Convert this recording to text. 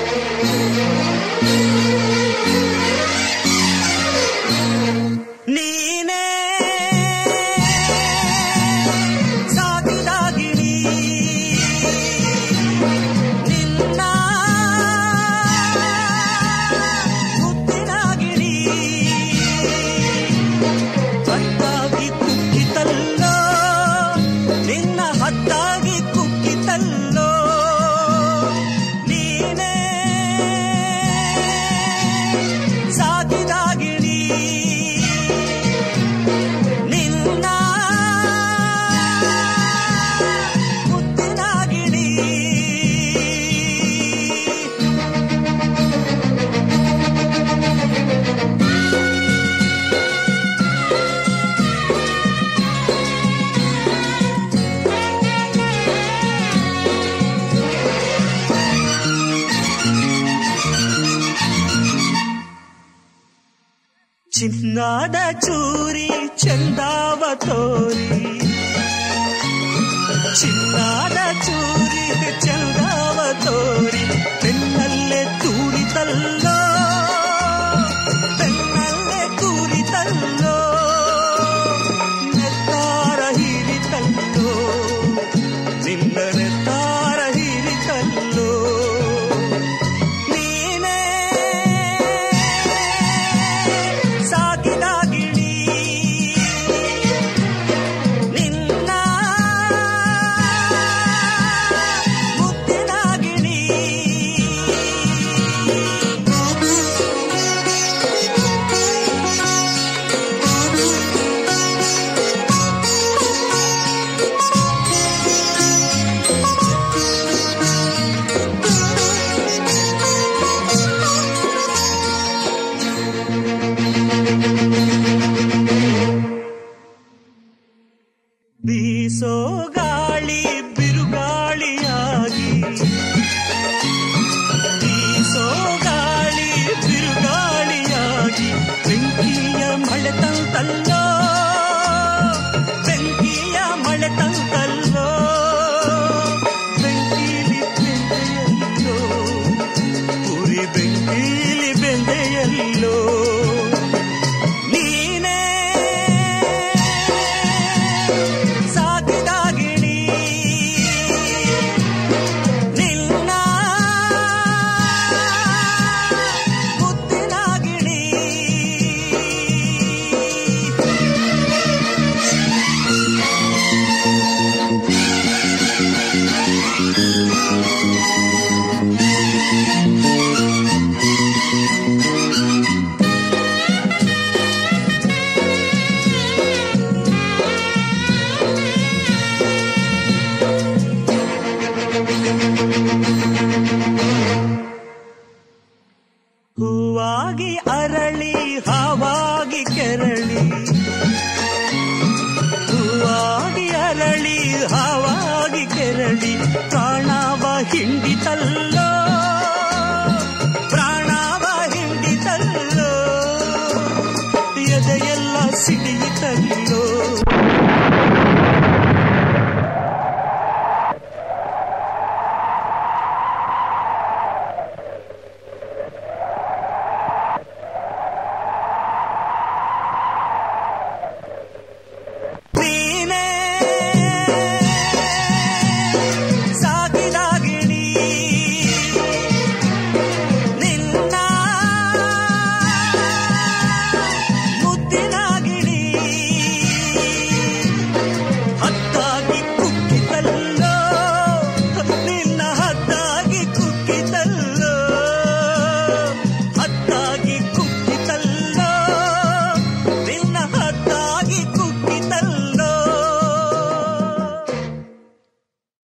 ನೀನೇ ಸಾಗಿದಾಗಿಣಿ ನಿನ್ನ ಮುತ್ತಿನಾಗಿಣಿ ಹತ್ತಾಗಿ ಕುಕ್ಕಿತಲ್ಲೋ ನಿನ್ನ ಹತ್ತಾಗಿ ಕುಕ್ಕಿತಲ್ಲೋ ನೀನೇ ಸಾಗಿದಾಗಿಣಿ ನಿನ್ನ ಮುತ್ತಿನಾಗಿಣಿ ಚಿನ್ನಾದ ಚೂರಿ ಚಂದಾವ ತೋರಿ ಚಿನ್ನಾದ ಚೂರಿ ಚಂದಾವ ತೋರಿ ಬೆನ್ನಲ್ಲೇ ತೂರಿತಲ್ಲೋ ಬೆನ್ನಲ್ಲೇ ತೂರಿತಲ್ಲೋ ನೆತ್ತಾರ ಹೀರಿತಲ್ಲೋ ನಿನ್ನ ನೆತ್ತಾರ ಹೀರಿತಲ್ಲೋ ನೀನೇ ಸಾಗಿದಾಗಿಣಿ ನಿನ್ನ ಮುತ್ತಿನಾಗಿಣಿ ಬೀಸೋ ಗಾಳಿ ಬಿರುಗಾಳಿಯಾಗಿ ಬೀಸೋ ಗಾಳಿ ಬಿರುಗಾಳಿಯಾಗಿ ಬೆಂಕಿಯ ಮಳೆ ತಂತಲ್ಲೋ ಬೆಂಕಿಯ ಮಳೆ ತಂತಲ್ಲೋ ಬೆಂಕಿಲಿ ಬೆಂದೆಯಲ್ಲೋ ಉರಿ ಬೆಂಕಿಲಿ ಬೆಂದೆಯಲ್ಲೋ ನೀನೇ ಸಾಗಿದಾಗಿಣಿ ನಿನ್ನ ಮುತ್ತಿನಾಗಿಣಿ ಹೂವಾಗಿ ಅರಳಿ